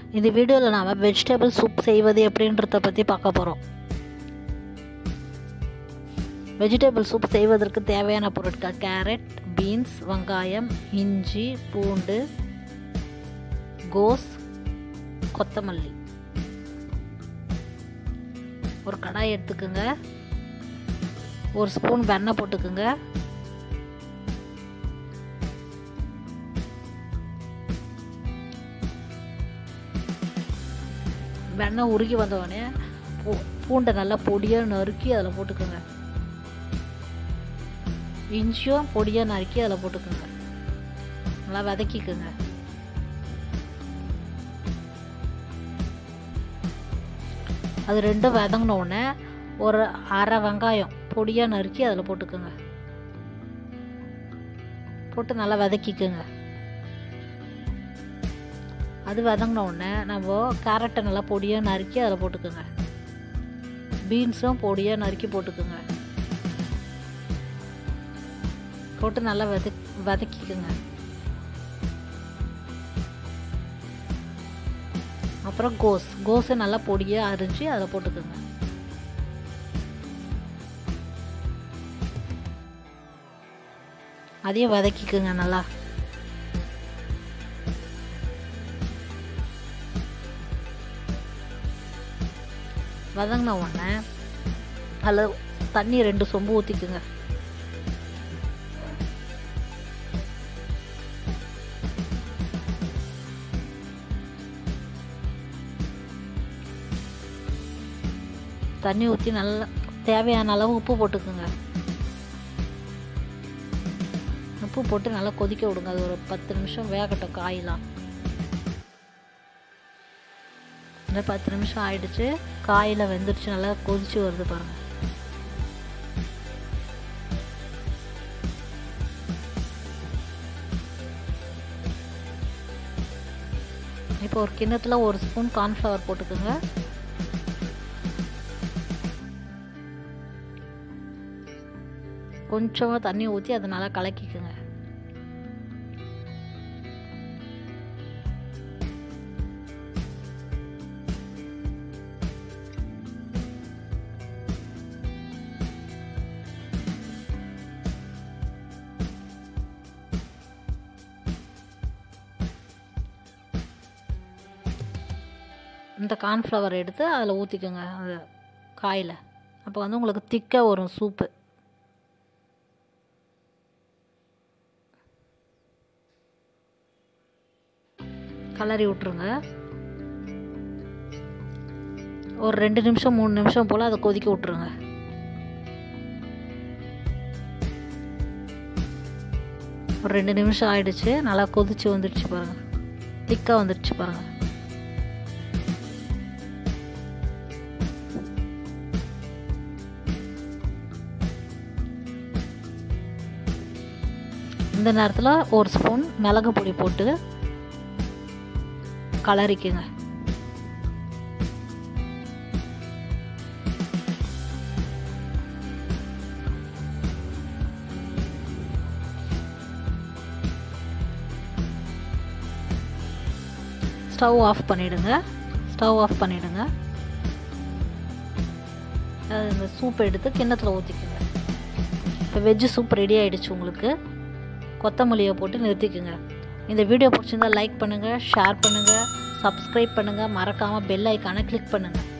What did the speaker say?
இந்த வீடியோவில் நாம் வெஜிடபிள் சூப் செய்வது எப்படின்றத பற்றி பார்க்க போகிறோம் வெஜிடபிள் சூப் செய்வதற்கு தேவையான பொருட்கள் கேரட் பீன்ஸ் வெங்காயம் இஞ்சி பூண்டு கோஸ் கொத்தமல்லி ஒரு கடாய் எடுத்துக்கோங்க ஒரு ஸ்பூன் வெண்ணெய் போட்டுக்குங்க வெண்ணெய் உருகி வந்தவொடனே பூ பூண்டை நல்லா பொடியாக நறுக்கி அதில் போட்டுக்கோங்க இஞ்சியும் பொடியாக நறுக்கி அதில் போட்டுக்கோங்க நல்லா வதக்கிக்கோங்க அது ரெண்டும் வதங்கின உடனே ஒரு அரை வெங்காயம் பொடியாக நறுக்கி அதில் போட்டுக்கோங்க போட்டு நல்லா வதக்கிக்கோங்க அது வதங்கின உடனே நம்ம கேரட்டை நல்லா பொடியாக நறுக்கி அதில் போட்டுக்கோங்க பீன்ஸும் பொடியாக நறுக்கி போட்டுக்கோங்க போட்டு நல்லா வத வதக்கிக்கோங்க அப்புறம் கோஸ் கோஸை நல்லா பொடியாக அரிஞ்சு அதில் போட்டுக்கோங்க அதையும் வதக்கிக்குங்க நல்லா வதங்கின உடனே அதில் தண்ணி ரெண்டு சொம்பு ஊற்றிக்குங்க தண்ணி ஊற்றி நல்லா தேவையான அளவு உப்பு போட்டுக்குங்க உப்பு போட்டு நல்லா கொதிக்க விடுங்க அது ஒரு பத்து நிமிஷம் வேகட்டும் காயெலாம் இந்த பத்து நிமிஷம் ஆயிடுச்சு காயில் வெந்துருச்சு நல்லா கொதிச்சு வருது பாருங்கள் இப்போ ஒரு கிண்ணத்தில் ஒரு ஸ்பூன் கார்ன்ஃப்ளவர் போட்டுக்கோங்க கொஞ்சமாக தண்ணி ஊற்றி அதை நல்லா கலக்கிக்குங்க இந்த கார்ன்ஃப்ளவர் எடுத்து அதில் ஊற்றிக்கோங்க அது காயில் அப்போ வந்து உங்களுக்கு திக்காக வரும் சூப்பு கலரி விட்ருங்க ஒரு ரெண்டு நிமிஷம் மூணு நிமிஷம் போல் அதை கொதிக்க விட்ருங்க ஒரு ரெண்டு நிமிஷம் ஆயிடுச்சு நல்லா கொதிச்சு வந்துடுச்சு பாருங்கள் திக்காக வந்துடுச்சு பாருங்கள் இந்த நேரத்தில் ஒரு ஸ்பூன் மிளகு பொடி போட்டு கலரிக்குங்க ஸ்டவ் ஆஃப் பண்ணிவிடுங்க ஸ்டவ் ஆஃப் பண்ணிவிடுங்க இந்த சூப் எடுத்து கிண்ணத்தில் ஊற்றிக்குங்க இப்போ வெஜ்ஜு சூப் ரெடி ஆகிடுச்சு உங்களுக்கு கொத்தமல்லியை போட்டு நிறுத்திக்குங்க இந்த வீடியோ பிடிச்சிருந்தால் லைக் பண்ணுங்கள் ஷேர் பண்ணுங்கள் சப்ஸ்கிரைப் பண்ணுங்கள் மறக்காமல் பெல் ஐக்கானை கிளிக் பண்ணுங்கள்